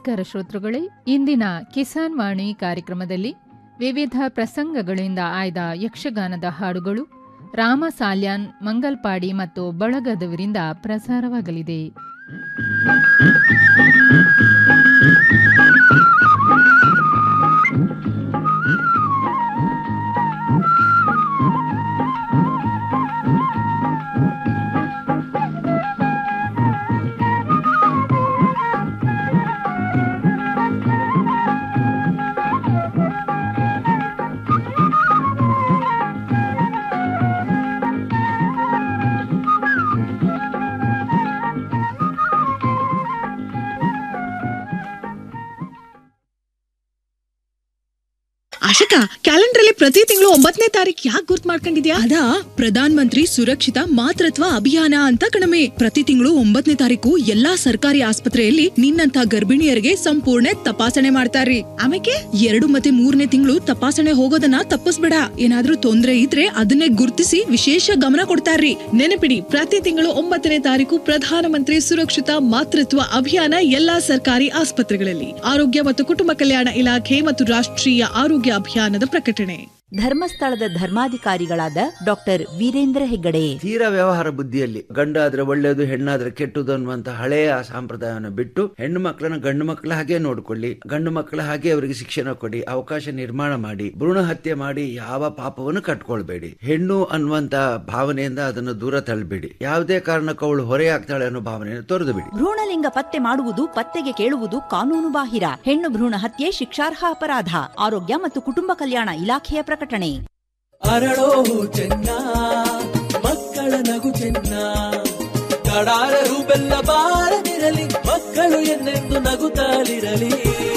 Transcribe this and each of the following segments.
ನಮಸ್ಕಾರ ಶ್ರೋತೃಗಳೇ ಇಂದಿನ ಕಿಸಾನ್ ವಾಣಿ ಕಾರ್ಯಕ್ರಮದಲ್ಲಿ ವಿವಿಧ ಪ್ರಸಂಗಗಳಿಂದ ಆಯ್ದ ಯಕ್ಷಗಾನದ ಹಾಡುಗಳು ರಾಮ ಸಾಲ್ಯಾನ್ ಮಂಗಲ್ಪಾಡಿ ಮತ್ತು ಬಳಗದವರಿಂದ ಪ್ರಸಾರವಾಗಲಿದೆ ಆಶಿಕಾ ಕ್ಯಾಲೆಂಡರ್ ಅಲ್ಲಿ ಪ್ರತಿ ತಿಂಗಳು ಒಂಬತ್ತನೇ ತಾರೀಕು ಯಾಕೆ ಗುರ್ತ್ ಮಾಡ್ಕೊಂಡಿದ್ಯಾ ಅದಾ ಪ್ರಧಾನ್ ಮಂತ್ರಿ ಸುರಕ್ಷಿತ ಮಾತೃತ್ವ ಅಭಿಯಾನ ಅಂತ ಕಣಮೆ ಪ್ರತಿ ತಿಂಗಳು ಒಂಬತ್ತನೇ ತಾರೀಕು ಎಲ್ಲಾ ಸರ್ಕಾರಿ ಆಸ್ಪತ್ರೆಯಲ್ಲಿ ನಿನ್ನಂತ ಗರ್ಭಿಣಿಯರಿಗೆ ಸಂಪೂರ್ಣ ತಪಾಸಣೆ ಮಾಡ್ತಾರ್ರಿ ಆಮೇಲೆ ಎರಡು ಮತ್ತೆ ಮೂರನೇ ತಿಂಗಳು ತಪಾಸಣೆ ಹೋಗೋದನ್ನ ತಪ್ಪಿಸ್ಬೇಡ ಏನಾದ್ರೂ ತೊಂದ್ರೆ ಇದ್ರೆ ಅದನ್ನೇ ಗುರ್ತಿಸಿ ವಿಶೇಷ ಗಮನ ಕೊಡ್ತಾರ್ರಿ ನೆನಪಿಡಿ ಪ್ರತಿ ತಿಂಗಳು ಒಂಬತ್ತನೇ ತಾರೀಕು ಪ್ರಧಾನಮಂತ್ರಿ ಸುರಕ್ಷಿತ ಮಾತೃತ್ವ ಅಭಿಯಾನ ಎಲ್ಲಾ ಸರ್ಕಾರಿ ಆಸ್ಪತ್ರೆಗಳಲ್ಲಿ ಆರೋಗ್ಯ ಮತ್ತು ಕುಟುಂಬ ಕಲ್ಯಾಣ ಇಲಾಖೆ ಮತ್ತು ರಾಷ್ಟ್ರೀಯ ಆರೋಗ್ಯ ಅಭಿಯಾನದ ಪ್ರಕಟಣೆ ಧರ್ಮಸ್ಥಳದ ಧರ್ಮಾಧಿಕಾರಿಗಳಾದ ಡಾಕ್ಟರ್ ವೀರೇಂದ್ರ ಹೆಗ್ಗಡೆ ತೀರಾ ವ್ಯವಹಾರ ಬುದ್ಧಿಯಲ್ಲಿ ಗಂಡಾದ್ರೆ ಒಳ್ಳೆಯದು ಹೆಣ್ಣಾದ್ರೆ ಕೆಟ್ಟದು ಅನ್ನುವಂತ ಹಳೆಯ ಸಂಪ್ರದಾಯವನ್ನು ಬಿಟ್ಟು ಹೆಣ್ಣು ಮಕ್ಕಳನ್ನ ಗಂಡು ಮಕ್ಕಳ ಹಾಗೆ ನೋಡ್ಕೊಳ್ಳಿ ಗಂಡು ಮಕ್ಕಳ ಹಾಗೆ ಅವರಿಗೆ ಶಿಕ್ಷಣ ಕೊಡಿ ಅವಕಾಶ ನಿರ್ಮಾಣ ಮಾಡಿ ಭ್ರೂಣ ಹತ್ಯೆ ಮಾಡಿ ಯಾವ ಪಾಪವನ್ನು ಕಟ್ಕೊಳ್ಬೇಡಿ ಹೆಣ್ಣು ಅನ್ನುವಂತ ಭಾವನೆಯಿಂದ ಅದನ್ನು ದೂರ ತಳ್ಳಬೇಡಿ ಯಾವುದೇ ಕಾರಣಕ್ಕೂ ಅವಳು ಹೊರೆಯಾಗ್ತಾಳೆ ಅನ್ನೋ ಭಾವನೆಯನ್ನು ತೊರೆದು ಬಿಡಿ ಭ್ರೂಣಲಿಂಗ ಪತ್ತೆ ಮಾಡುವುದು ಪತ್ತೆಗೆ ಕೇಳುವುದು ಕಾನೂನು ಬಾಹಿರ ಹೆಣ್ಣು ಭ್ರೂಣ ಹತ್ಯೆ ಶಿಕ್ಷಾರ್ಹ ಅಪರಾಧ ಆರೋಗ್ಯ ಮತ್ತು ಕುಟುಂಬ ಕಲ್ಯಾಣ ಇಲಾಖೆಯ ಪ್ರಕಟಣೆ ಅರಳೋ ಚೆನ್ನ ಮಕ್ಕಳ ನಗು ಚೆನ್ನ ಕಡಾರರು ಬೆಲ್ಲ ಬಾರದಿರಲಿ ಮಕ್ಕಳು ಎನ್ನೆಂದು ನಗುತ್ತಾಲಿರಲಿ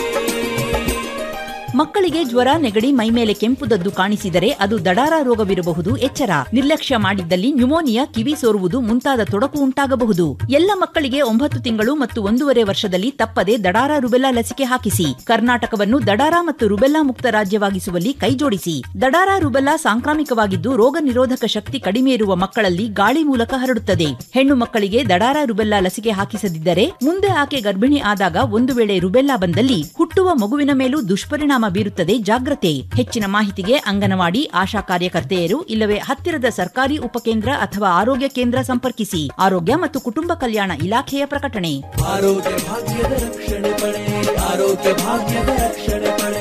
ಮಕ್ಕಳಿಗೆ ಜ್ವರ ನೆಗಡಿ ಮೈಮೇಲೆ ಕೆಂಪುದದ್ದು ಕಾಣಿಸಿದರೆ ಅದು ದಡಾರ ರೋಗವಿರಬಹುದು ಎಚ್ಚರ ನಿರ್ಲಕ್ಷ್ಯ ಮಾಡಿದ್ದಲ್ಲಿ ನ್ಯುಮೋನಿಯಾ ಕಿವಿ ಸೋರುವುದು ಮುಂತಾದ ತೊಡಕು ಉಂಟಾಗಬಹುದು ಎಲ್ಲ ಮಕ್ಕಳಿಗೆ ಒಂಬತ್ತು ತಿಂಗಳು ಮತ್ತು ಒಂದೂವರೆ ವರ್ಷದಲ್ಲಿ ತಪ್ಪದೆ ದಡಾರ ರುಬೆಲ್ಲಾ ಲಸಿಕೆ ಹಾಕಿಸಿ ಕರ್ನಾಟಕವನ್ನು ದಡಾರ ಮತ್ತು ರುಬೆಲ್ಲಾ ಮುಕ್ತ ರಾಜ್ಯವಾಗಿಸುವಲ್ಲಿ ಕೈಜೋಡಿಸಿ ದಡಾರ ರುಬೆಲ್ಲಾ ಸಾಂಕ್ರಾಮಿಕವಾಗಿದ್ದು ರೋಗ ನಿರೋಧಕ ಶಕ್ತಿ ಕಡಿಮೆ ಇರುವ ಮಕ್ಕಳಲ್ಲಿ ಗಾಳಿ ಮೂಲಕ ಹರಡುತ್ತದೆ ಹೆಣ್ಣು ಮಕ್ಕಳಿಗೆ ದಡಾರ ರುಬೆಲ್ಲಾ ಲಸಿಕೆ ಹಾಕಿಸದಿದ್ದರೆ ಮುಂದೆ ಆಕೆ ಗರ್ಭಿಣಿ ಆದಾಗ ಒಂದು ವೇಳೆ ರುಬೆಲ್ಲಾ ಬಂದಲ್ಲಿ ಹುಟ್ಟುವ ಮಗುವಿನ ಮೇಲೂ ದುಷ್ಪರಿಣಾಮ ಬೀರುತ್ತದೆ ಜಾಗ್ರತೆ ಹೆಚ್ಚಿನ ಮಾಹಿತಿಗೆ ಅಂಗನವಾಡಿ ಆಶಾ ಕಾರ್ಯಕರ್ತೆಯರು ಇಲ್ಲವೇ ಹತ್ತಿರದ ಸರ್ಕಾರಿ ಉಪಕೇಂದ್ರ ಅಥವಾ ಆರೋಗ್ಯ ಕೇಂದ್ರ ಸಂಪರ್ಕಿಸಿ ಆರೋಗ್ಯ ಮತ್ತು ಕುಟುಂಬ ಕಲ್ಯಾಣ ಇಲಾಖೆಯ ಪ್ರಕಟಣೆ ಆರೋಗ್ಯ ಭಾಗ್ಯದ ರಕ್ಷಣೆ ಪಡೆ ಆರೋಗ್ಯ ಭಾಗ್ಯದ ರಕ್ಷಣೆ ಪಡೆ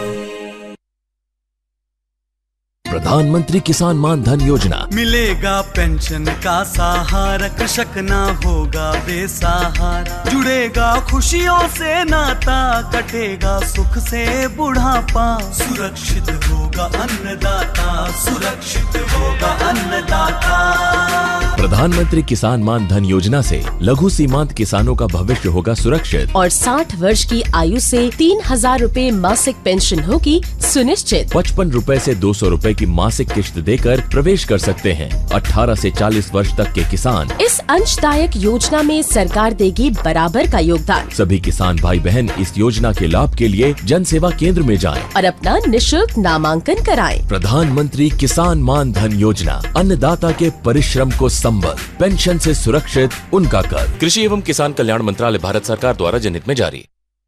प्रधानमंत्री किसान मान धन योजना मिलेगा पेंशन का सहारा कृषक ना होगा बेसहारा जुड़ेगा खुशियों से नाता कटेगा सुख से बुढ़ापा सुरक्षित होगा अन्नदाता सुरक्षित होगा अन्नदाता प्रधानमंत्री किसान मान धन योजना से लघु सीमांत किसानों का भविष्य होगा सुरक्षित और 60 वर्ष की आयु से तीन हजार रूपए मासिक पेंशन होगी सुनिश्चित पचपन रूपए से दो सौ रूपए की मासिक किश्त देकर प्रवेश कर सकते हैं 18 से 40 वर्ष तक के किसान इस अंशदायक योजना में सरकार देगी बराबर का योगदान सभी किसान भाई बहन इस योजना के लाभ के लिए जन सेवा केंद्र में जाएं। और अपना निशुल्क नामांकन कराएं। प्रधानमंत्री किसान मान धन योजना अन्नदाता के परिश्रम को संबल पेंशन से सुरक्षित उनका कर कृषि एवं किसान कल्याण मंत्रालय भारत सरकार द्वारा जनहित में जारी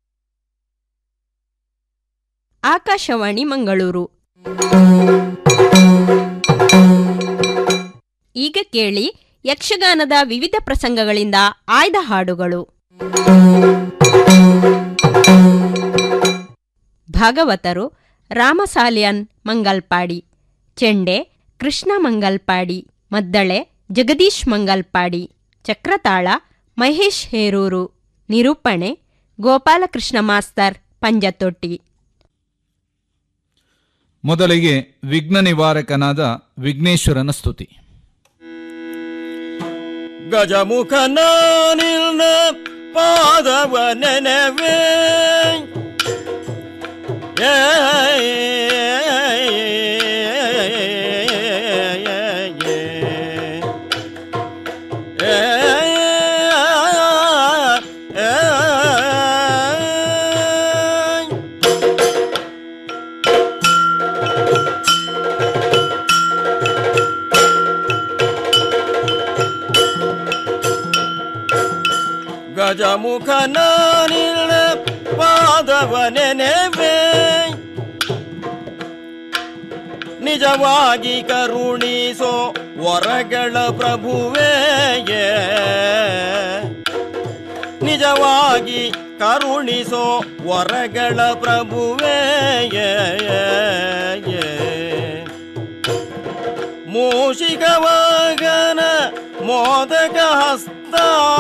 ಆಕಾಶವಾಣಿ ಮಂಗಳೂರು ಈಗ ಕೇಳಿ ಯಕ್ಷಗಾನದ ವಿವಿಧ ಪ್ರಸಂಗಗಳಿಂದ ಆಯ್ದ ಹಾಡುಗಳು ಭಾಗವತರು ರಾಮಸಾಲಿಯನ್ ಮಂಗಲ್ಪಾಡಿ ಚೆಂಡೆ ಕೃಷ್ಣ ಮಂಗಲ್ಪಾಡಿ ಮದ್ದಳೆ ಜಗದೀಶ್ ಮಂಗಲ್ಪಾಡಿ ಚಕ್ರತಾಳ ಮಹೇಶ್ ಹೇರೂರು ನಿರೂಪಣೆ ಗೋಪಾಲಕೃಷ್ಣ ಮಾಸ್ತರ್ ಪಂಜತೊಟ್ಟಿ ಮೊದಲಿಗೆ ವಿಘ್ನ ನಿವಾರಕನಾದ ವಿಘ್ನೇಶ್ವರನ ಸ್ತುತಿ ಗಜಮುಖನ ನಿಲ್ನ ಪಾದವ ನೆನವೇ ಏ, ಏ, ಗಜಮುಖನ ನಿಲ್ನ ಪಾದವ ನೆನೆವೆ ನಿಜವಾಗಿ ಕರುಣಿಸೋ ವರಗಳ ಪ್ರಭುವೇ ನಿಜವಾಗಿ ಕರುಣಿಸೋ ವರಗಳ ಪ್ರಭುವೇ ಮೂಷಿಕ ವಾಗನ ಮೋದಕ ಹಸ್ತ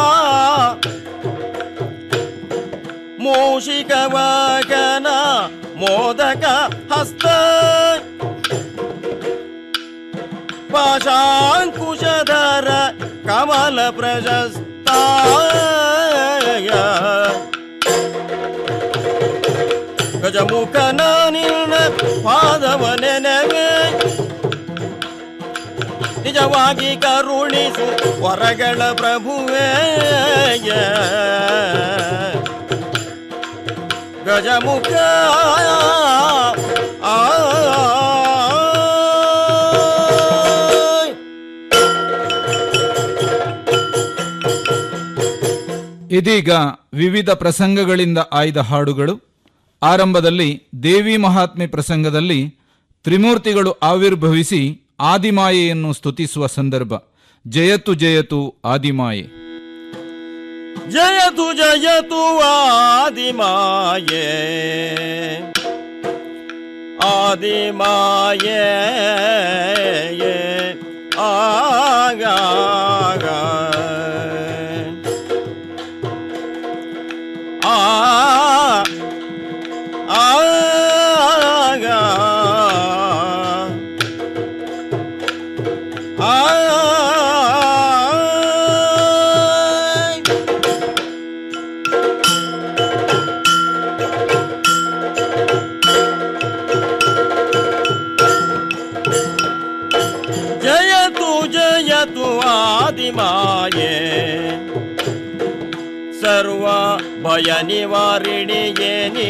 ಮೂಷಿಕ ವಾಗನ ಮೋದಕ ಹಸ್ತ ಪಾಶಾಂಕುಶಧರ ಕಮಲ ಪ್ರಶಸ್ತ ಗಜಮುಖನ ನಿನ್ನ ಪಾದವ ನೆನವೆ ನಿಜವಾಗಿ ಕರುಣಿಸು ಹೊರಗಳ ಪ್ರಭುವೇ ಗಜಮುಖ ಆ ಇದೀಗ ವಿವಿಧ ಪ್ರಸಂಗಗಳಿಂದ ಆಯ್ದ ಹಾಡುಗಳು ಆರಂಭದಲ್ಲಿ ದೇವಿ ಮಹಾತ್ಮೆ ಪ್ರಸಂಗದಲ್ಲಿ ತ್ರಿಮೂರ್ತಿಗಳು ಆವಿರ್ಭವಿಸಿ ಆದಿಮಾಯೆಯನ್ನು ಸ್ತುತಿಸುವ ಸಂದರ್ಭ ಜಯತು ಜಯತು ಆದಿಮಾಯೆ ಜಯತು ಜಯತು ಆದಿಮಾಯೇ ಆದಿಮಾಯೇ ಆಗ ಆ ಆಗ ಆ ಜಯತು ಜಯತು ಆದಿಮಾಯೇ ಸರ್ವ ಭಯ ನಿವಾರಿಣಿಯೇನಿ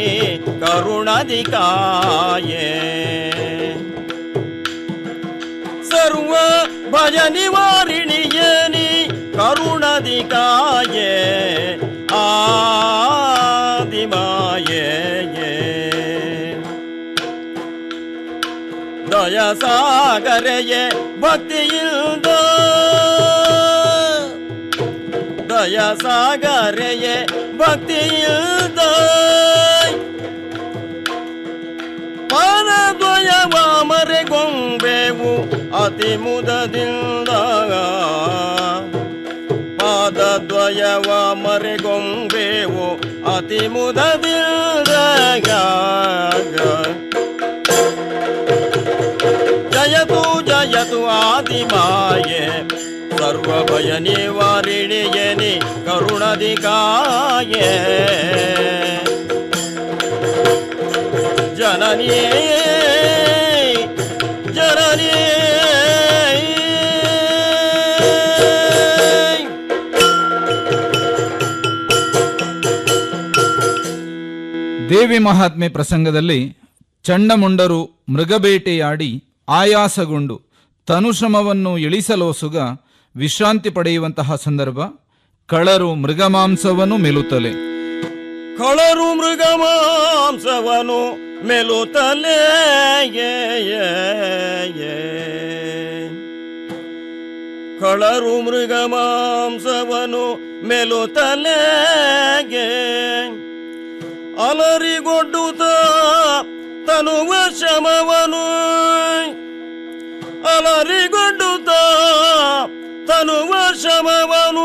ಕರುಣಧಿಕಾಯೇ ಸರ್ವ ಭಯ ನಿವಾರಿಣಿಯೇನಿ ಕರುಣಧಿಕಾಯೇ ಆದಿಮಾಯೇ ದಯ ಸಾಗರೆಯೇ ಭಕ್ತಿಯಿಲ್ದ ದಯ ಸಾಗರೆಯೇ ಭಕ್ತಿಯಿಲ್ದ ಪಾದದ್ವಯವ ಮರೆಗೊಂಬೆವು ಅತಿ ಮುದದಿಂದ ಪಾದದ್ವಯವ ಮರೆಗೊಂಬೆವು ಅತಿ ಮುದದಿಂದ ಜಯತು ಜಯತು ಆದಿಮಾಯೆ ಸರ್ವಭಯ ನಿವಾರಿಣಿಯನಿ ಕರುಣಧಿಕಾಯೇ ಜನನೀ ಜನನೀ ದೇವಿ ಮಹಾತ್ಮೆ ಪ್ರಸಂಗದಲ್ಲಿ ಚಂಡಮುಂಡರು ಮೃಗಬೇಟೆಯಾಡಿ ಆಯಾಸಗೊಂಡು ತನುಶ್ರಮವನ್ನು ಇಳಿಸಲೋಸುಗ ವಿಶ್ರಾಂತಿ ಪಡೆಯುವಂತಹ ಸಂದರ್ಭ ಕಳರು ಮೃಗಮಾಂಸವನ್ನು ಮೆಲುತ್ತಲೆ ಕಳರು ಮೃಗ ಮಾಂಸವನು ಮೆಲುತ್ತಲೇ ಕಳರು ಮೃಗ ಮಾಂಸವನು ಮೆಲುತ್ತಲೇ ಅಲರಿಗೊಡ್ಡುತ್ತ ತನುವ ಶಮವನು ಅಲರಿಗೊಡ್ಡುತ್ತ ತನುವ ಶಮವನು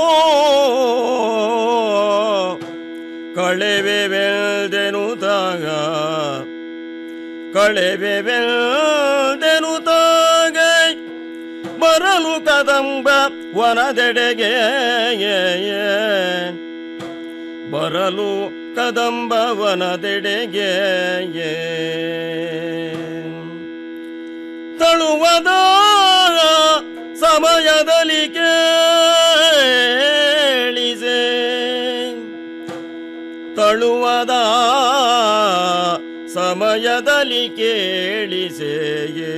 ಕಳೆವೆ ಬೆಳ್ದೆನು ತಾಗ ಕಳೆವೆ ಬೆಳ್ದೆನು ತಾಗ ಬರಲು ಕದಂಬ ವನದೆಡೆಗೆ ಬರಲು ಕದಂಬ ವನದೆಡೆಗೆ ತಳುವದ ಸಮಯದಲ್ಲಿ ಕೇಳಿಸೆ ತಳುವದ ಸಮಯದಲ್ಲಿ ಕೇಳಿಸೆಯೇ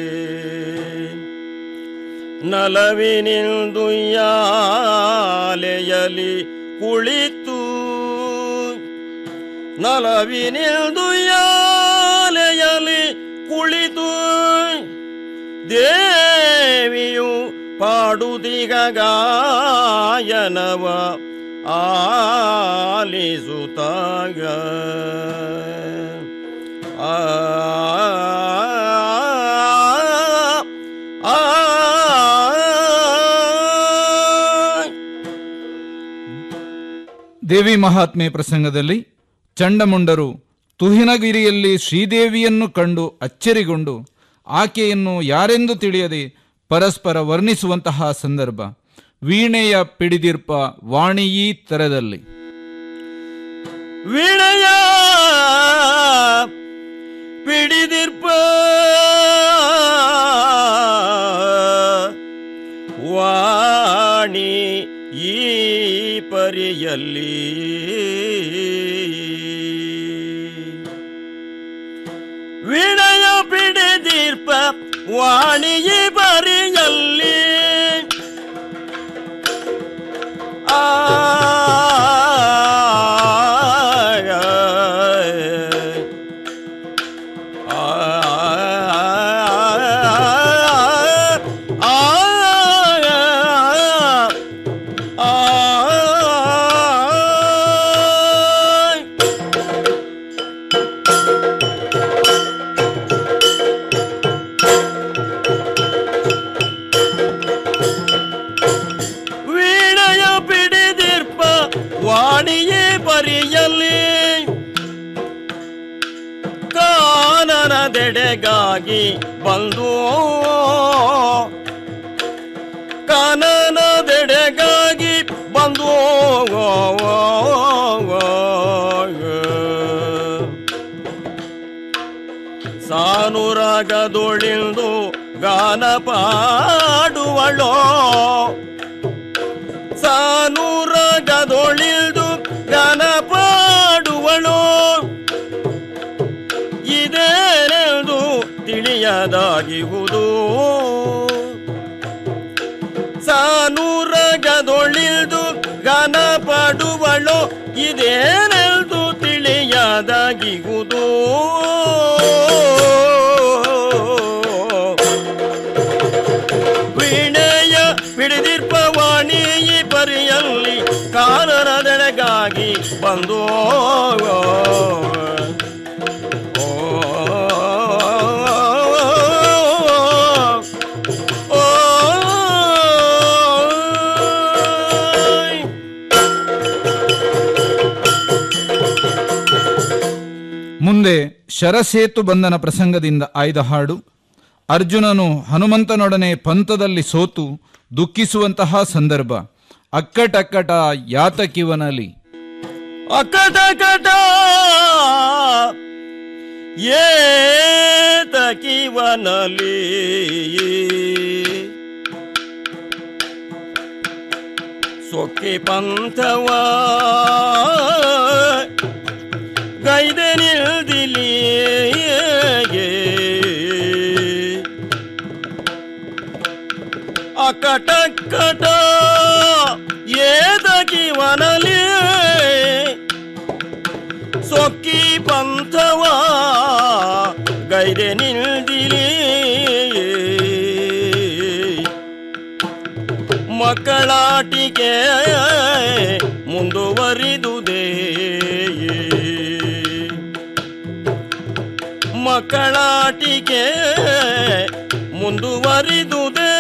ನಲವಿನಿಂದು ಯಾಲೆಯಲಿ ಕುಳಿತು ನಲವಿನಿಲ್ದು ಯಾಲೆಯಲಿ ಕುಳಿತು ದೇವಿಯು ಪಾಡುದಿಗ ಗಾಯನವ ಆಲಿಸುತ್ತಾಗ ಆ ಆ ದೇವಿ ಮಹಾತ್ಮೆ ಪ್ರಸಂಗದಲ್ಲಿ ಚಂಡಮುಂಡರು ತುಹಿನಗಿರಿಯಲ್ಲಿ ಶ್ರೀದೇವಿಯನ್ನು ಕಂಡು ಅಚ್ಚರಿಗೊಂಡು ಆಕೆಯನ್ನು ಯಾರೆಂದು ತಿಳಿಯದೆ ಪರಸ್ಪರ ವರ್ಣಿಸುವಂತಹ ಸಂದರ್ಭ ವೀಣೆಯ ಪಿಡಿದಿರ್ಪ ವಾಣಿಯೀ ತರದಲ್ಲಿ ವಿಣಯ ಪಿಡಿದಿರ್ಪ ವಾಣಿ ಈ ಪರಿಯಲ್ಲಿ ವಿಣಯ ಪಿಡಿದಿರ್ಪ ವಾಣಿ ಈ ಪರಿಯಲ್ಲಿ ಆ ವೀಣೆಯ ಪಿಡಿದಿರ್ಪ ವಾಣಿಯೇ ಬರಿಯಲಿ ಕಾನನದೆಡೆಗಾಗಿ ಬಂದು ಕಾನನದೆಡೆಗಾಗಿ ಬಂದು ಸಾನುರಾಗದೊಳಿಂದು ಗಾನ ಪಾಡುವಳೋ ಸಾನುರಾಗದೊಳಿಲ್ದು ಗಾನ ಪಾಡುವಳು ಇದೇನೆಂದು ತಿಳಿಯದಾಗಿಹುದು ಸಾನುರಗದೊಳಿಲ್ದು ಗಾನ ಪಾಡುವಳು ಇದೇನೆಂದು ತಿಳಿಯದಾಗಿಹುದು ವೀಣೆಯ ಹಿಡಿದಿರ್ಪ ವಾಣಿ ಈ ಪರಿಯಲ್ಲಿ ಕಾನನದೆಡೆಗಾಗಿ ಬಂದು ಮುಂದೆ ಶರಸೇತು ಬಂಧನ ಪ್ರಸಂಗದಿಂದ ಆಯ್ದ ಹಾಡು ಅರ್ಜುನನು ಹನುಮಂತನೊಡನೆ ಪಂಥದಲ್ಲಿ ಸೋತು ದುಃಖಿಸುವಂತಹ ಸಂದರ್ಭ ಅಕ್ಕಟಕ್ಕಟ ಯಾತಕಿವನಲಿ ಅಕಟ ಕಟ ಏತ ಕಿವನಲಿ ಸೊಕ್ಕಿ ಪಂಥವ ಗೈದೆ ನಿಲ್ದಿಲಿ ಅಕಟಕ್ಕಟ ಏದ ಕಿವನಲಿ ಸೊಕ್ಕಿ ಪಂಥವ ಗೈದೆ ನಿಲ್ದಿಲಿ ಮಕ್ಕಳಾಟಿಕೆ ಮುಂದುವರಿದುದೇ ಮಕ್ಕಳಾಟಿಕೆ ಮುಂದುವರಿದುದೇ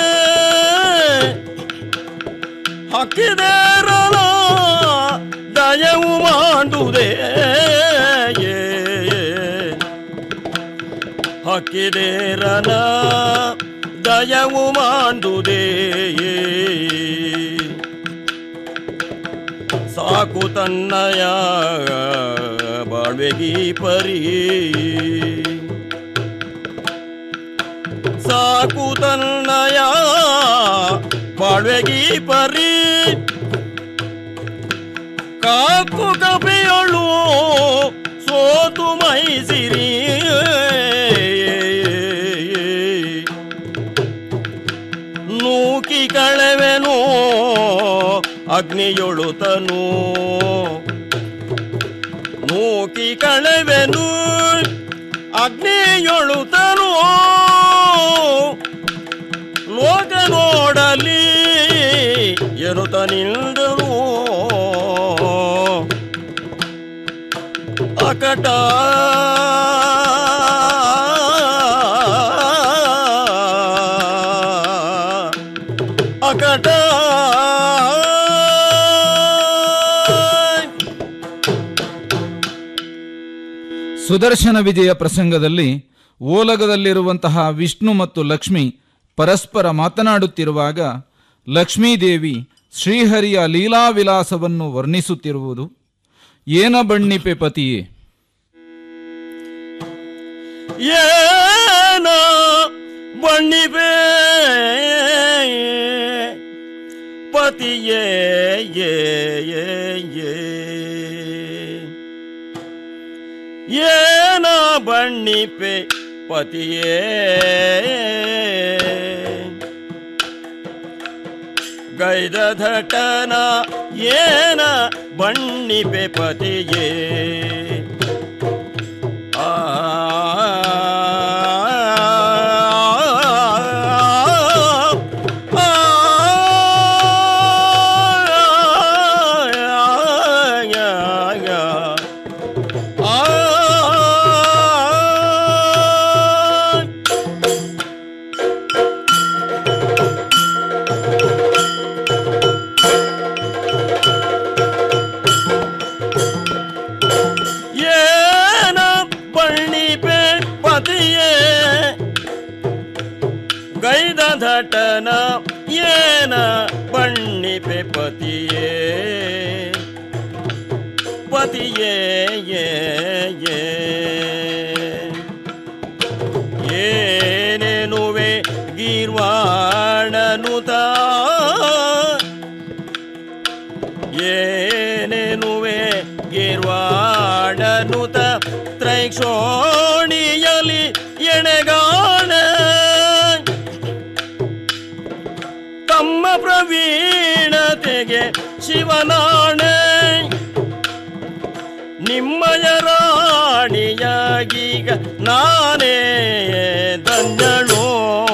ಹಕ್ಕಿದೇರಲ ದಯವು ಮಾಡುವುದೇ ಹಕ್ಕಿದೇರನ ದಯವು ಮಾಡುವುದೇ ಸಾಕು ತನ್ನಯ ಬಾಳ್ವೆಗಿ ಪರಿ ಸಾಕು ತನ್ನಯ ಬಾಳ್ವೆಗಿ ಪರಿ ಕಾಕು ಕಪಿಯಳು ಸೋತು ಮೈಸಿರಿ ನೂಕಿ ಕಳೆವೆನು ಅಗ್ನಿಯೊಳುತನು ನೂಕಿ ಕಳೆವೆನು ಅಗ್ನಿಯೊಳುತ್ತನು ಲೋಕ ನೋಡಲಿ ಎನ್ನುತ್ತ ನಿಂದನು ಅಕಟ ಅಕಟ ಸುದರ್ಶನ ವಿಜಯ ಪ್ರಸಂಗದಲ್ಲಿ ಓಲಗದಲ್ಲಿರುವಂತಹ ವಿಷ್ಣು ಮತ್ತು ಲಕ್ಷ್ಮಿ ಪರಸ್ಪರ ಮಾತನಾಡುತ್ತಿರುವಾಗ ಲಕ್ಷ್ಮೀದೇವಿ ಶ್ರೀಹರಿಯ ಲೀಲಾವಿಲಾಸವನ್ನು ವರ್ಣಿಸುತ್ತಿರುವುದು ಏನ ಬಣ್ಣಿಪೆ ಪತಿಯೇ ಏನ ಬಣ್ಣಿಬೆ ಪತಿಯೇ ಯೇ ಯೇ ಯೇ ಏನ ಬಣ್ಣಿಪೆ ಪತಿಯೇ ಗೈದ ಘಟನ ಏನ ಬಣ್ಣಿಪೆ ಪತಿಯೇ ಆ ಏನ ಬಣ್ಣಿಪೆ ಪತಿಯೇ ಗೈದ ಧಟನ ಏನ ಬಣ್ಣಿಪೆ ಪತಿಯೇ ಪತಿಯೇ ಯೇ ಯೇ ಏನೇನುವೆ ಗೀರ್ವಾಣನುತ ಏನೇನುವೆ ಗೀರ್ವಾಣನುತ ತ್ರೈಕ್ಷೋಣಿಯಲಿ ಎಣೆಗಾಣ ತಮ್ಮ ಪ್ರವೀಣತೆಗೆ ಶಿವನಾಣೆ ನಿಮ್ಮಯ ರಾಣಿಯಾಗೀಗ ನಾನೇ ಧನ್ಯಳೋ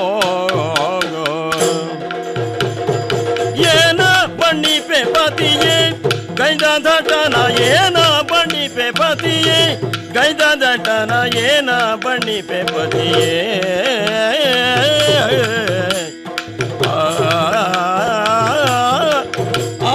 ಏನ ಬಣ್ಣಿಪೆ ಪತಿಯೇ ಗೈದ ದಟನ ಏನ ಬಣ್ಣಿಪೆ ಪತಿಯೇ ಗೈದ ದಟನ ಏನ ಬಣ್ಣಿಪೆ ಪತಿಯೇ ಆ, ಆ,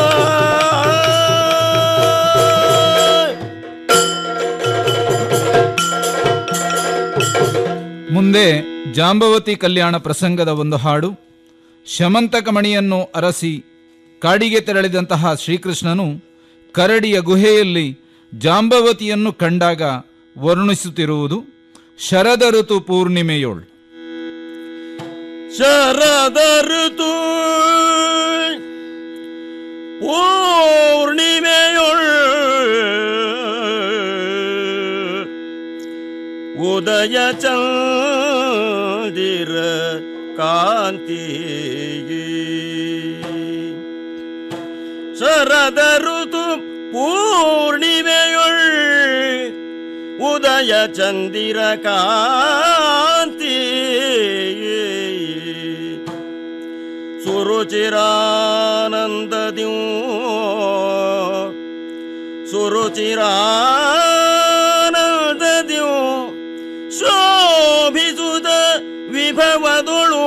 ಮುಂದೆ ಜಾಂಬವತಿ ಕಲ್ಯಾಣ ಪ್ರಸಂಗದ ಒಂದು ಹಾಡು ಶಮಂತಕಮಣಿಯನ್ನು ಅರಸಿ ಕಾಡಿಗೆ ತೆರಳಿದಂತಹ ಶ್ರೀಕೃಷ್ಣನು ಕರಡಿಯ ಗುಹೆಯಲ್ಲಿ ಜಾಂಬವತಿಯನ್ನು ಕಂಡಾಗ ವರ್ಣಿಸುತ್ತಿರುವುದು ಶರದ ಋತು ಪೂರ್ಣಿಮೆಯೋಳ್ ಶರದ ಋತು ಪೂರ್ಣಿಮೆಯೊಳ್ ಉದಯ ಚಂದಿರ ಕಾಂತಿ ಶರದ ಋತು ಪೂರ್ಣಿಮೆಯೊಳ್ ಉದಯ ಚಂದಿರ ಕಾಂತಿ ಸುರುಚಿರಾನಂದದ್ಯೂ ಸುರುಚಿರಾನಂದದ್ಯೂ ಶೋಭಿಸುದ ವಿಭವದೊಳು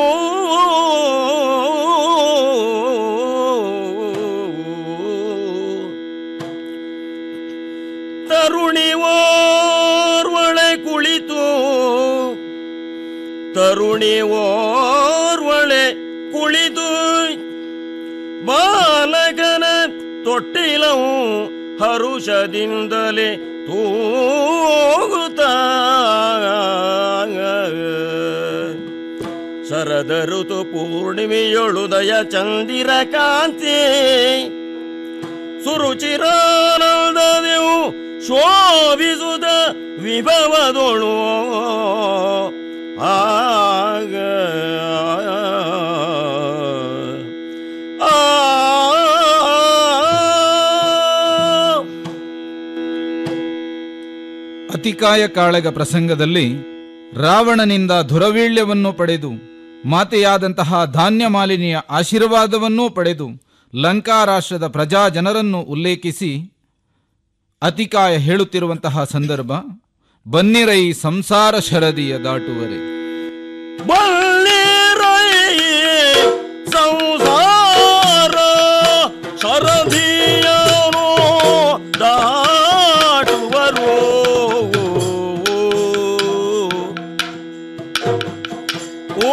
ತರುಣಿ ಓರ್ವಳೆ ಕುಳಿತು ತರುಣಿ ಓರ್ವಳೆ ಕುಳಿತು ಬಾಲಕನ ತೊಟ್ಟಿಲವು ಹರುಷದಿಂದಲೇ ತೂಗುತ್ತ ಶರದ ಋತು ಪೂರ್ಣಿಮೆಯೊಳುದಯ ಚಂದಿರ ಕಾಂತಿ ಸುರುಚಿರಾನಂದದೆವು ಶೋಭಿಸುದ ವಿಭವದೊಳು ಆಗ ಆ ಅತಿಕಾಯ ಕಾಳಗ ಪ್ರಸಂಗದಲ್ಲಿ ರಾವಣನಿಂದ ದುರವೀಳ್ಯವನ್ನು ಪಡೆದು ಮಾತೆಯಾದಂತಹ ಧಾನ್ಯ ಮಾಲಿನಿಯ ಆಶೀರ್ವಾದವನ್ನೂ ಪಡೆದು ಲಂಕಾ ರಾಷ್ಟ್ರದ ಪ್ರಜಾ ಜನರನ್ನು ಉಲ್ಲೇಖಿಸಿ ಅತಿಕಾಯ ಹೇಳುತ್ತಿರುವಂತಹ ಸಂದರ್ಭ ಬನ್ನಿರೈ ಸಂಸಾರ ಶರದಿಯ ದಾಟುವರೆ ಬಲ್ಲಿರೈ ಸಂಸಾರ ಶರದಿಯನು ದಾಟುವರು ಓ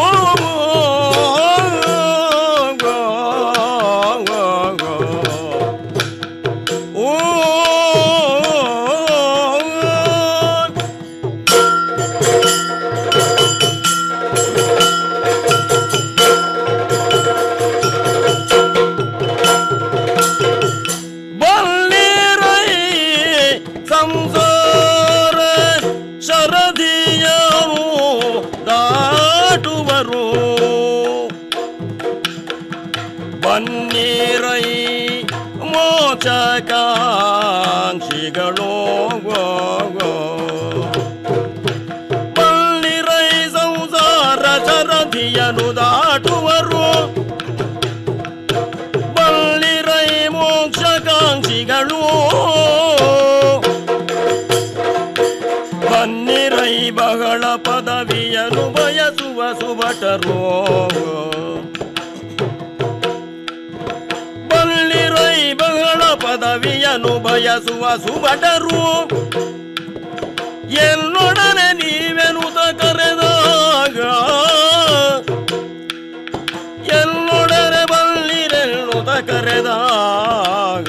ಬಲ್ಲಿರೈ ಸಂಸಾರ ಶರದಿಯನು ದಾಟುವರು ಬನ್ನಿರೈ ಮೋಚಕಾಂಕ್ಷಿಗಳು ಬನ್ನಿರೈ ಸಂಸಾರ ಶರದಿಯನು ದಾಟುವರು ಬಲ್ಲಿರೈ ಮೋಕ್ಷಕಾಂಕ್ಷಿಗಳು ಬನ್ನಿರೈ ಬಹಳ ಪದವಿಯನು ಬಯಸುವ ಸುಭಟರು ಬಲ್ಲಿರೈ ಬಹಳ ಪದವಿಯನು ಬಯಸುವ ಸುಭಟರು ಎಲ್ಲೊಡನೆ ನೀವೆನುತ ಕರೆದಾಗ ಎಲ್ಲೊಡನೆ ಬಲ್ಲಿರೆನ್ನುತ ಕರೆದಾಗ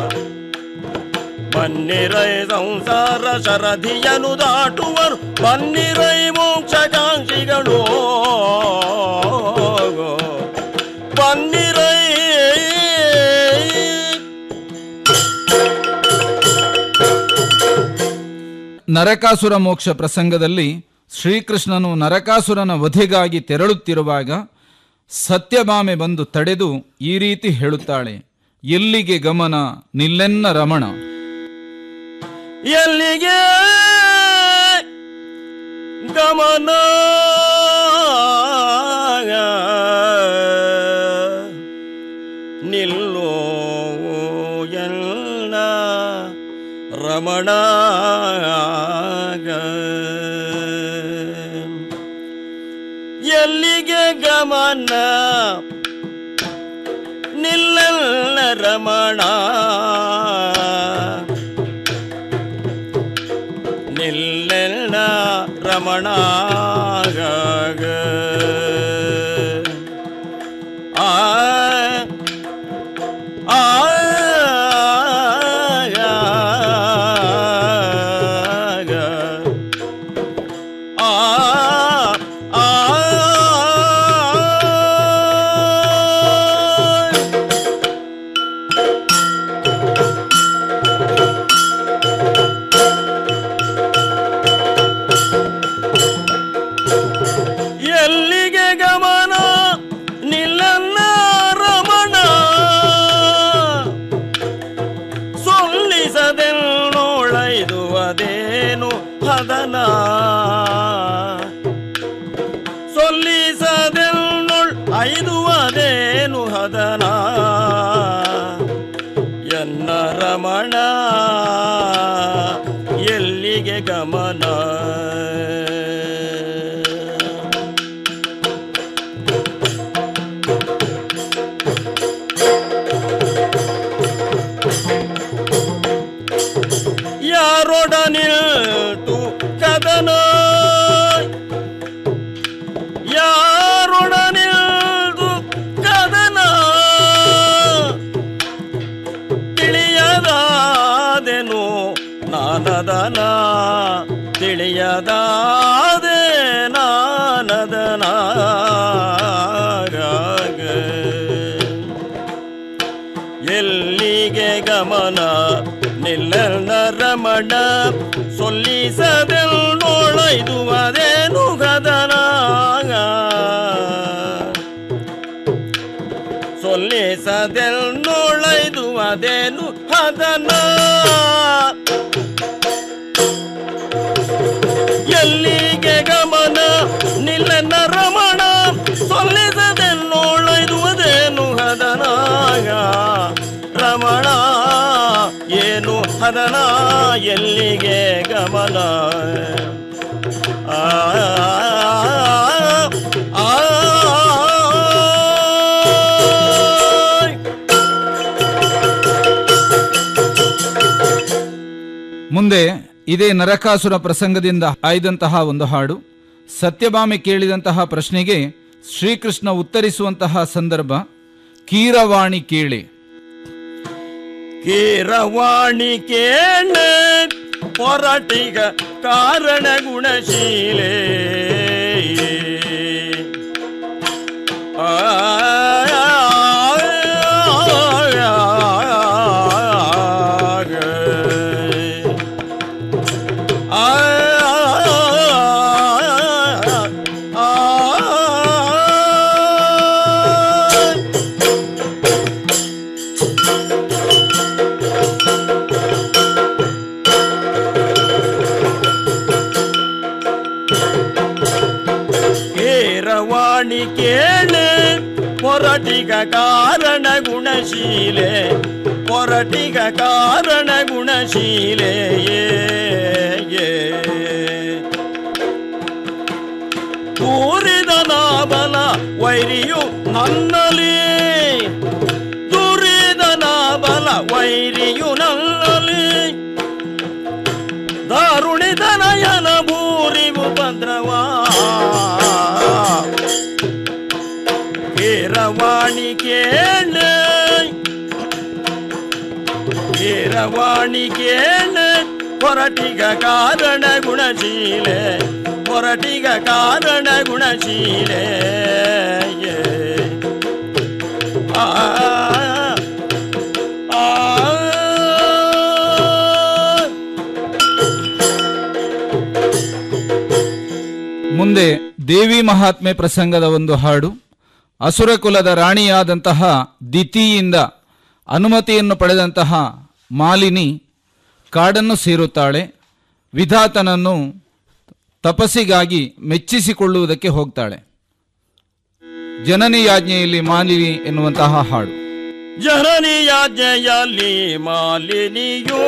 ಬನ್ನಿರೈ ಸಂಸಾರ ಶರದಿಯನು ದಾಟುವರು ಬನ್ನಿರೈ ಮೋಕ್ಷಕಾಂಕ್ಷಿಗಳು ಬನ್ನಿರೈ ನರಕಾಸುರ ಮೋಕ್ಷ ಪ್ರಸಂಗದಲ್ಲಿ ಶ್ರೀಕೃಷ್ಣನು ನರಕಾಸುರನ ವಧೆಗಾಗಿ ತೆರಳುತ್ತಿರುವಾಗ ಸತ್ಯಭಾಮೆ ಬಂದು ತಡೆದು ಈ ರೀತಿ ಹೇಳುತ್ತಾಳೆ ಎಲ್ಲಿಗೆ ಗಮನ ನಿಲ್ಲೆನ್ನ ರಮಣ ಎಲ್ಲಿಗೆ ಗಮನ ನಿಲ್ಲೋ ಎಲ್ಲ ರಮಣ ಎಲ್ಲಿಗೆ ಗಮನ ನಿಲ್ಲಲ್ಲ ರಮಣ ನಿಲ್ಲೆಲ್ಲ ರಮಣ ಆ ಆ ಎಲ್ಲಿಗೆ ಗಮನ ನಿಲ್ಲನ್ನ ರಮಣ ಸೊಲ್ಲಿಸದೆನ್ನೋಳೈದುವದೇನು ಹದನ ಸೊಲ್ಲಿಸದೆನ್ನೋಳ್ ಐದುವದೇನು ಹದನ ಎನ್ನ ರಮಣ ಎಲ್ಲಿಗೆ ಗಮನ ಯಾರೊಡನಿಲ್ತು ಕದನ ಯಾರೊಡನಿಲ್ತು ಕದನ ತಿಳಿಯದಾದೆನು ನಾನದನ ತಿಳಿಯದಾದೆ ನಾನದನ ಎಲ್ಲಿಗೆ ಗಮನ ನಿಲ್ಲನ ರಮಣ ಸೊಲ್ಲಿಸದೆಲ್ಲೋಳೈದು ಅದೇನು ಗದನ ಸೊಲ್ಲಿಸದೆಲ್ಲೋಳೈದು ಅದೇನು ಹದನ ಎಲ್ಲಿಗೆ ಗಮನ ನಿಲ್ಲೆನ್ನ ರಮಣ ಸೊಲ್ಲಿಸದೆನ್ನೋಳೈದುವುದೇನು ಹದನಾಗ ರಮಣ ಏನು ಹದನ ಎಲ್ಲಿಗೆ ಗಮನ ಆ ಆ, ಆ ಮುಂದೆ ಇದೇ ನರಕಾಸುರ ಪ್ರಸಂಗದಿಂದ ಆಯ್ದಂತಹ ಒಂದು ಹಾಡು ಸತ್ಯಭಾಮೆ ಕೇಳಿದಂತಹ ಪ್ರಶ್ನೆಗೆ ಶ್ರೀಕೃಷ್ಣ ಉತ್ತರಿಸುವಂತಹ ಸಂದರ್ಭ ಕೀರವಾಣಿ ಕೇಳಿ ಕೀರವಾಣಿ ಕೇಳ ಪೊರಟಿಗ ಕಾರಣ ಗುಣಶೀಲೆ ಆ, ಕೇರವಾಣಿ ಕೇಳೆ ಪೊರಟಿಗ ಕಾರಣ ಗುಣಶೀಲೆ ಪೊರಟಿಗ ಕಾರಣ ಗುಣಶೀಲೆ ಏ, ಏ. ತೂರಿದ ನಾಬಲ ವೈರಿಯು ನನ್ನಲಿ ದುರಿದ ನಾಬಲ ವೈರಿಯು ನನ್ನಲಿ ದಾರುಣಿದ ನಯನ ಭೂರಿವು ಭದ್ರವಾ ಕೀರವಾಣಿ ಕೇಳ ಕೀರವಾಣಿ ಕೇಳ ಹೊರಟಿಗ ಕಾರಣ ಗುಣಶೀಲೆ ಹೊರಟಿಗ ಕಾರಣ ಗುಣಶೀಲೆ ಏ. ಆ ಆ ಮುಂದೆ ದೇವಿ ಮಹಾತ್ಮೆ ಪ್ರಸಂಗದ ಒಂದು ಹಾಡು ಅಸುರ ಕುಲದ ರಾಣಿಯಾದಂತಹ ದಿತಿಯಿಂದ ಅನುಮತಿಯನ್ನು ಪಡೆದಂತಹ ಮಾಲಿನಿ ಕಾಡನ್ನು ಸೇರುತ್ತಾಳೆ ವಿಧಾತನನ್ನು ತಪಸ್ಸಿಗಾಗಿ ಮೆಚ್ಚಿಸಿಕೊಳ್ಳುವುದಕ್ಕೆ ಹೋಗ್ತಾಳೆ ಜನನಿ ಯಾಜ್ಞೆಯಲ್ಲಿ ಮಾಲಿನಿ ಎನ್ನುವಂತಹ ಹಾಡು ಜನನಿಯಾಜ್ಞೆಯಲ್ಲಿ ಮಾಲಿನಿಯೋ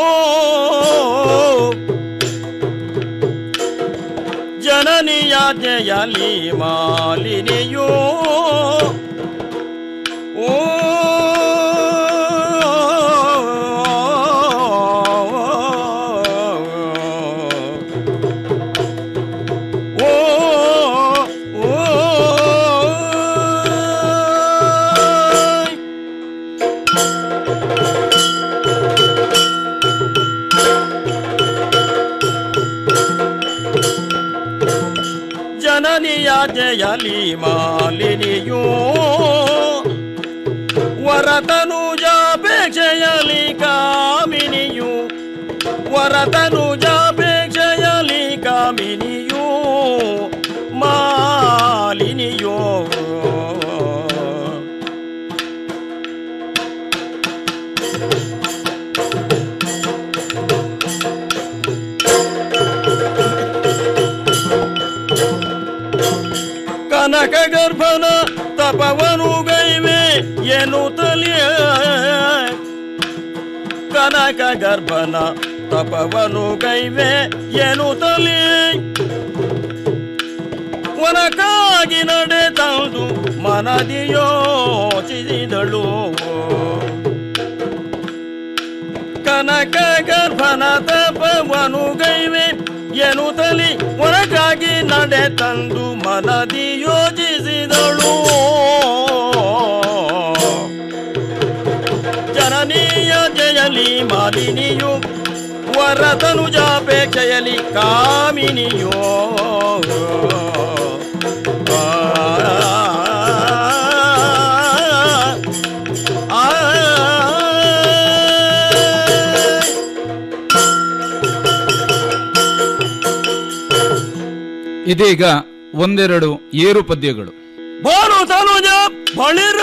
ಜನನಿಯಾಜ್ಞೆಯಲ್ಲಿ ಮಾಲಿನಿಯೋ ಓ ಜನನಿಯಾಜ್ಞೆಯಲ್ಲಿ ಮಾಲಿನಿಯೋ ವರತನುಜಾಪೇಕ್ಷೆಯಲಿ ಕಾಮಿನಿಯು ವರತನುಜಾಪೇಕ್ಷೆಯಲಿ ಕಾಮಿನಿಯು ಮಾಲಿನಿಯೋ ಕನಕ ಗರ್ಭನ ತಪವನು ಗೈವೆ ಎನ್ನುತ್ತಲಿಯ ಕನಕ ಗರ್ಭನ ತಪವನು ಗೈವೆ ಎನ್ನುತ್ತಲಿ ವನಕ್ಕಾಗಿ ನಡೆ ತಂದು ಮನದಿ ಯೋಚಿಸಿದಳು ಕನಕ ಗರ್ಭನ ತಪವನು ಗೈವೆ ಎನ್ನುತ್ತಲಿ ಹೊರಗಾಗಿ ನಡೆ ತಂದು ಮನದಿ ಯೋಚಿಸಿದಳು ಜನನೀಯ ಜಯಲಿ ಮಾಲಿನಿಯು ವರತನುಜಾಪೇಕ್ಷೆಯಲಿ ಕಾಮಿನಿಯೋ ಆ, ಇದೀಗ ಒಂದೆರಡು ಏರು ಪದ್ಯಗಳು ಬಾನು ತನುಜ ಬಳಿರ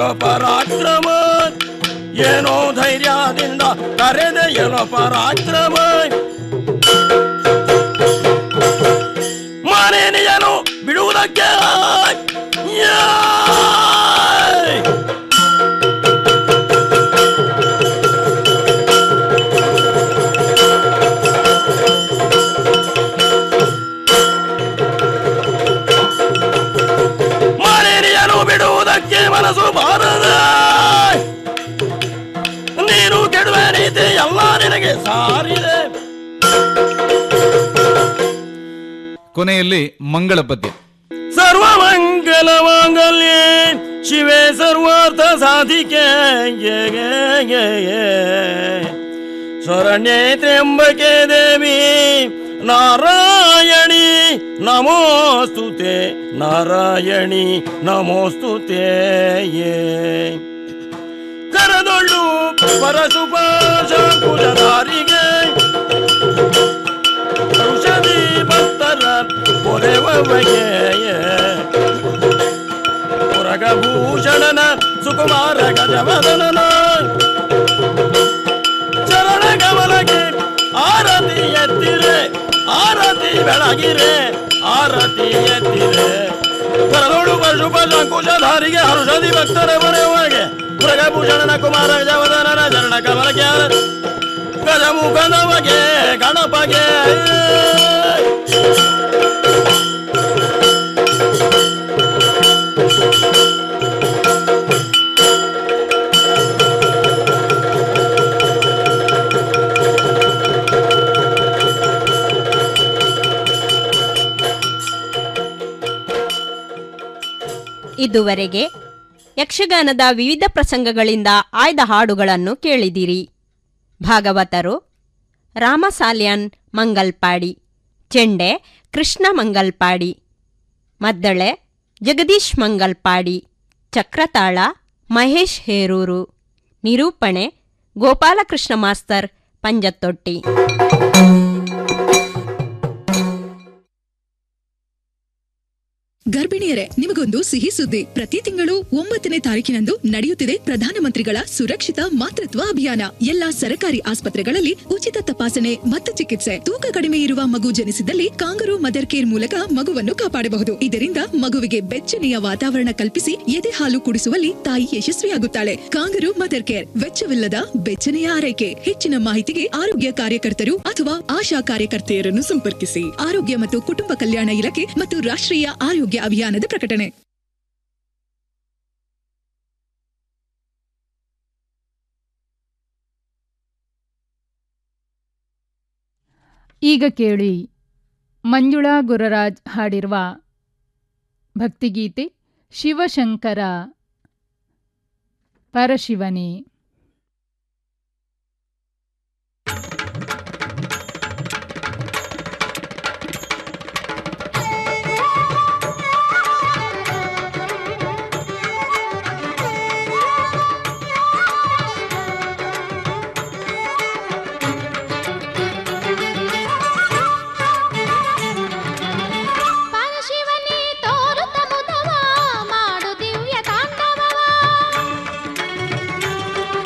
ಪರಾಕ್ರಮ ಏನೋ ಧೈರ್ಯದಿಂದ ಕರೆದೆ ಏನೋ ಪರಾಕ್ರಮ ಮಾನೇನಿಯನು ಬಿಡುವುದಕ್ಕೆ ಯಾಯ್! ಮಾನೇನಿಯನು ಬಿಡುವುದಕ್ಕೆ ಮನಸ್ಸು ಬಾರದ ನೀನು ಕೆಡುವ ನೀತಿ ಎಲ್ಲ ನಿನಗೆ ಸಾರಿದೆ ಕೊನೆಯಲ್ಲಿ ಮಂಗಳ ಪದ್ಯ ಸರ್ವಮಂಗಲ ಮಾಂಗಲ್ಯೆ ಶಿವೆ ಸರ್ವಾರ್ಥ ಸಾಧಿಕೆ ಗೆ ಗೆ ಗೆ ಗೆ. ಶರಣ್ಯೇ ತ್ರ್ಯಂಬಕೆ ದೇವಿ ನಾರಾಯಣಿ ನಮೋಸ್ತುತೆ ನಾರಾಯಣಿ ನಮೋಸ್ತುತೆ ಯೇ ಕರದೊಳ್ಳು ಪರಶುಪಾಶಂಕುಶಧಾರಿಗೆ ಔಷಧಿ ಭಕ್ತರ ಪೊರೆವಗೆ ಪುರಗಭೂಷಣನ ಸುಕುಮಾರ ಗಜವದನನ ಚರಣ ಕಮಲಕ್ಕೆ ಆರತಿ ಎತ್ತಿರೆ ಆರತಿ ಬೆಳಗಿರೆ ಆರತಿ ಎತ್ತಿರೆ ಕರದೋಳು ಪಶುಪ ಶಂಕುಶಧಾರಿಗೆ ಹರುಷದಿ ಭಕ್ತರ ಬರೆಯುವಾಗೆ ಮೃಗಭೂಷಣನ ಕುಮಾರ ಗಜವದನನ ಚರಣ ಕಮಲಕ್ಕೆ ಗಜಮುಖದವಗೆ ಗಣಪಗೆ ಇದುವರೆಗೆ ಯಕ್ಷಗಾನದ ವಿವಿಧ ಪ್ರಸಂಗಗಳಿಂದ ಆಯ್ದ ಹಾಡುಗಳನ್ನು ಕೇಳಿದಿರಿ ಭಾಗವತರು ರಾಮಸಾಲ್ಯಾನ್ ಮಂಗಲ್ಪಾಡಿ ಚೆಂಡೆ ಕೃಷ್ಣ ಮಂಗಲ್ಪಾಡಿ ಮದ್ದಳೆ ಜಗದೀಶ್ ಮಂಗಲ್ಪಾಡಿ ಚಕ್ರತಾಳ ಮಹೇಶ್ ಹೇರೂರು ನಿರೂಪಣೆ ಗೋಪಾಲಕೃಷ್ಣ ಮಾಸ್ತರ್ ಪಂಜತ್ತೊಟ್ಟಿ ಗರ್ಭಿಣಿಯರೇ ನಿಮಗೊಂದು ಸಿಹಿ ಸುದ್ದಿ ಪ್ರತಿ ತಿಂಗಳು ಒಂಬತ್ತನೇ ತಾರೀಕಿನಂದು ನಡೆಯುತ್ತಿದೆ ಪ್ರಧಾನಮಂತ್ರಿಗಳ ಸುರಕ್ಷಿತ ಮಾತೃತ್ವ ಅಭಿಯಾನ ಎಲ್ಲಾ ಸರ್ಕಾರಿ ಆಸ್ಪತ್ರೆಗಳಲ್ಲಿ ಉಚಿತ ತಪಾಸಣೆ ಮತ್ತು ಚಿಕಿತ್ಸೆ ತೂಕ ಕಡಿಮೆ ಇರುವ ಮಗು ಜನಿಸಿದಲ್ಲಿ ಕಾಂಗರು ಮದರ್ ಕೇರ್ ಮೂಲಕ ಮಗುವನ್ನು ಕಾಪಾಡಬಹುದು ಇದರಿಂದ ಮಗುವಿಗೆ ಬೆಚ್ಚನೆಯ ವಾತಾವರಣ ಕಲ್ಪಿಸಿ ಎದೆ ಹಾಲು ಕುಡಿಸುವಲ್ಲಿ ತಾಯಿ ಯಶಸ್ವಿಯಾಗುತ್ತಾಳೆ ಕಾಂಗರು ಮದರ್ ಕೇರ್ ವೆಚ್ಚವಿಲ್ಲದ ಬೆಚ್ಚನೆಯ ಆರೈಕೆ ಹೆಚ್ಚಿನ ಮಾಹಿತಿಗೆ ಆರೋಗ್ಯ ಕಾರ್ಯಕರ್ತರು ಅಥವಾ ಆಶಾ ಕಾರ್ಯಕರ್ತೆಯರನ್ನು ಸಂಪರ್ಕಿಸಿ ಆರೋಗ್ಯ ಮತ್ತು ಕುಟುಂಬ ಕಲ್ಯಾಣ ಇಲಾಖೆ ಮತ್ತು ರಾಷ್ಟ್ರೀಯ ಆರೋಗ್ಯ ಅಭಿಯಾನದ ಪ್ರಕಟಣೆ ಈಗ ಕೇಳಿ ಮಂಜುಳಾ ಗುರರಾಜ್ ಹಾಡಿರುವ ಭಕ್ತಿಗೀತೆ ಶಿವಶಂಕರ ಪರಶಿವನೇ ಪರಶಿವನೇ ತೋರುತ್ತ ಮುದವ ಮಾಡು ದಿವ್ಯ ತಾಂಡವವ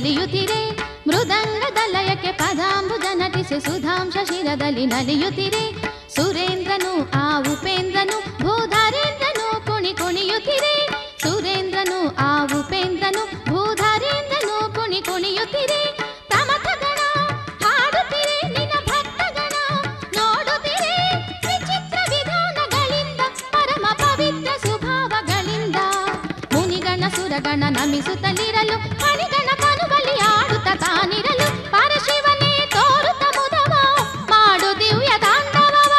ಸರಿಯುತ್ತಿರೆ ಮೃದಂಗದ ಲಯಕ್ಕೆ ಪದಾಂಬುಜ ನಟಿಸಿ ಸುಧಾಂಶ ಶಿರದಲ್ಲಿ ನಲಿಯುತ್ತಿರೆ ಸುರೇಂದ್ರನು ಆ ಉಪೇಂದ್ರನು ಭೂಧಾರೇಂದ್ರನು ಕುಣಿ ಕುಣಿಯುತ್ತಿರೆ ಸುರೇಂದ್ರನು ಆ ಉಪೇಂದ್ರನು ಭೂಧಾರೇಂದ್ರನು ಕುಣಿ ಕುಣಿಯುತ್ತಿರೆ ಪ್ರಮಥಗಣ ಹಾಡುತ್ತಿರೆ ನಿನ್ನ ಭಕ್ತಗಣ ನೋಡುತ್ತಿರೆ ವಿಚಿತ್ರ ವಿಧಾನಗಳಿಂದ ಪರಮ ಪವಿತ್ರ ಸ್ವಭಾವಗಳಿಂದ ಮುನಿಗಣ ಸುರಗಣ ನಮಿಸುತ್ತಲಿರಲು ಮಣಿಗಣ ಕನುಬಲಿ ಆಡುತ್ತ ತಾನಿರಲು ಪರಶಿವನೇ ತೋರುತ್ತ ಮುದವ ಮಾಡು ದಿವ್ಯ ತಾಂಡವವ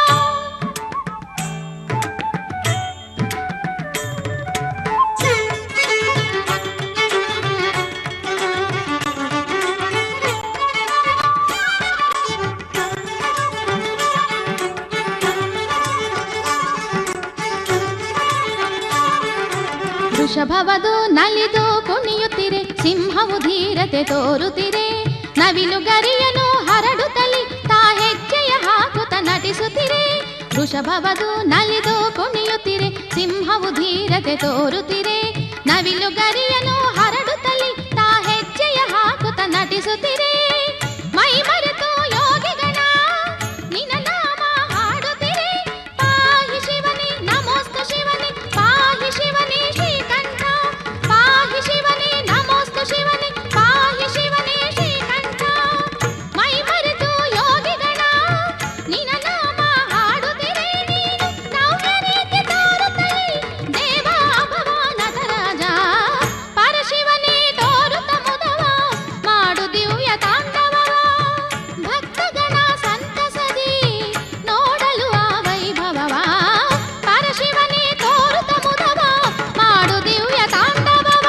ವೃಷಭವದು ನಲಿದು ಕುಣಿಯುತ್ತಿರೆ ಸಿಂಹವು ಧೀರತೆ ತೋರುತ್ತಿರೆ ನವಿಲು ಗರಿಯನು ಹರಡುತ್ತಲಿ ತಾ ಹೆಜ್ಜೆಯ ಹಾಕುತ್ತ ನಟಿಸುತ್ತಿರೆ ವೃಷಭವದು ನಲಿದು ಕುಣಿಯುತ್ತಿರೆ ಸಿಂಹವು ಧೀರತೆ ತೋರುತ್ತಿರೆ ನವಿಲು ಗರಿಯನು ಹರಡುತ್ತಲಿ ತಾ ಹೆಜ್ಜೆಯ ಹಾಕುತ್ತ ನಟಿಸುತ್ತಿರೆ ಮೈ ಮರೆತು ಯೋಗಿಗಣ ನಿನ್ನ ನಾಮ ಹಾಡುತ್ತಿರೆ ಪಾಹಿ ಶಿವನೇ ನಮೋಸ್ತು ಶಿವನೇ ಪಾಹಿ ಶಿವನೇ ಶ್ರೀಕಂಠ ಪಾಹಿ ಶಿವನೇ ನಮೋಸ್ತು ಶಿವನೇ ಪಾಹಿ ಶಿವನೇ ಶ್ರೀಕಂಠ ಮೈ ಮರೆತು ಯೋಗಿಗಣ ನಿನ್ನ ನಾಮ ಹಾಡುತ್ತಿರೆ ನೀನು ನವ್ಯ ರೀತಿ ತೋರುತ್ತಲೇ ದೇವ ಅಭವ ನಟರಾಜ ಪರಶಿವನೇ ತೋರುತ್ತ ಮುದವ ಮಾಡು ದಿವ್ಯ ತಾಂಡವ ಭಕ್ತಗಣ ಸಂತಸದಿ ನೋಡಲು ಆ ವೈಭವವ ಪರಶಿವನೇ ತೋರುತ್ತ ಮುದವ ಮಾಡು ದಿವ್ಯ ತಾಂಡವವ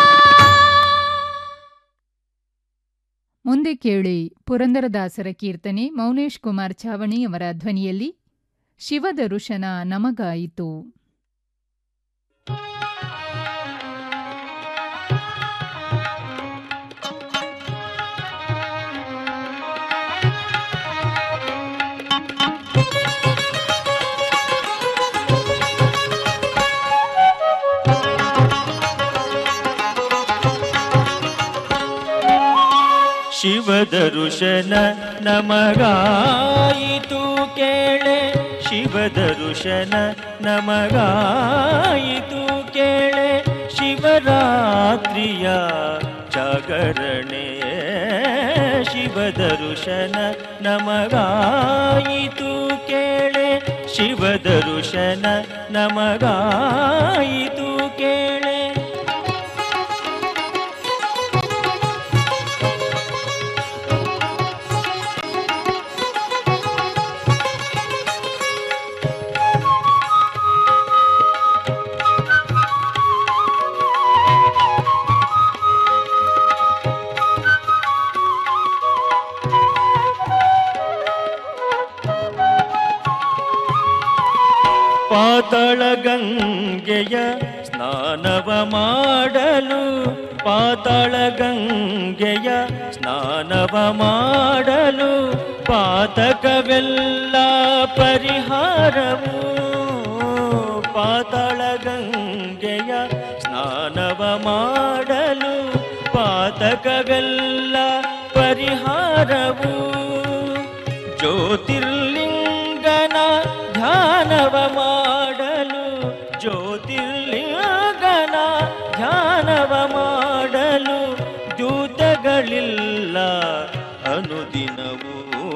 ಮುಂದೆ ಕೇಳಿ ಪುರಂದರದಾಸರ ಕೀರ್ತನೆ ಮೌನೇಶ್ ಕುಮಾರ್ ಚಾವಣಿ ಅವರ ಧ್ವನಿಯಲ್ಲಿ ಶಿವದರುಶನ ನಮಗಾಯಿತು ಶಿವದರುಶನ ನಮಗಾಯಿತು ಕೇಳೆ ಶಿವದರುಶನ ನಮಗಾಯಿತು ಕೇಳೆ ಶಿವರಾತ್ರಿಯ ಜಾಗರಣೆ ಶಿವದರುಶನ ನಮಗಾಯಿತು ಕೇಳೆ ಶಿವದರುಶನ ನಮಗಾಯಿತು ಕೇಳೆ ಪಾತಾಳ ಗಂಗೆಯ ಸ್ನಾನವ ಮಾಡಲು ಪಾತಾಳ ಗಂಗೆಯ ಸ್ನಾನವ ಮಾಡಲು ಪಾತಕವೆಲ್ಲ ಪರಿಹಾರವು ಪಾತಾಳ ಗಂಗೆಯ ಸ್ನಾನವ ಮಾಡಲು ಪಾತಕವೆಲ್ಲ ಪರಿಹಾರವು ಜ್ಯೋತಿರ್ಲಿಂಗನ ಧ್ಯಾನವ ಮಾಡಲು ಜ್ಯೋತಿರ್ಲಿಂಗನ ಧ್ಯಾನವ ಮಾಡಲು ದೂತಗಳಿಲ್ಲ ಅನುದಿನವೂ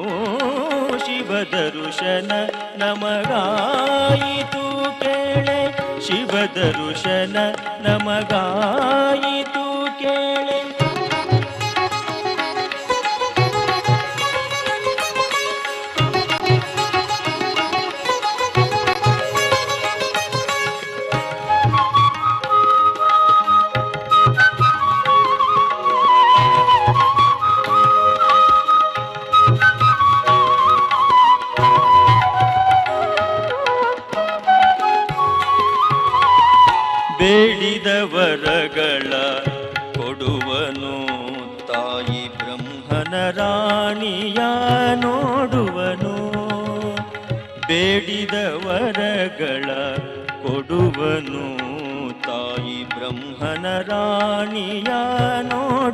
ಶಿವದರುಶನ ನಮಗಾಯಿತು ಕೇಳೆ ಶಿವದರುಶನ ನಮಗಾಯಿತು ಕೇಳೆ ಬೇಡಿದ ವರಗಳ ಕೊಡುವನು ತಾಯಿ ಬ್ರಹ್ಮನ ರಾಣಿಯ ನೋಡುವನು ಬೇಡಿದ ವರಗಳ ಕೊಡುವನು ತಾಯಿ ಬ್ರಹ್ಮನ ರಾಣಿಯ ನೋಡು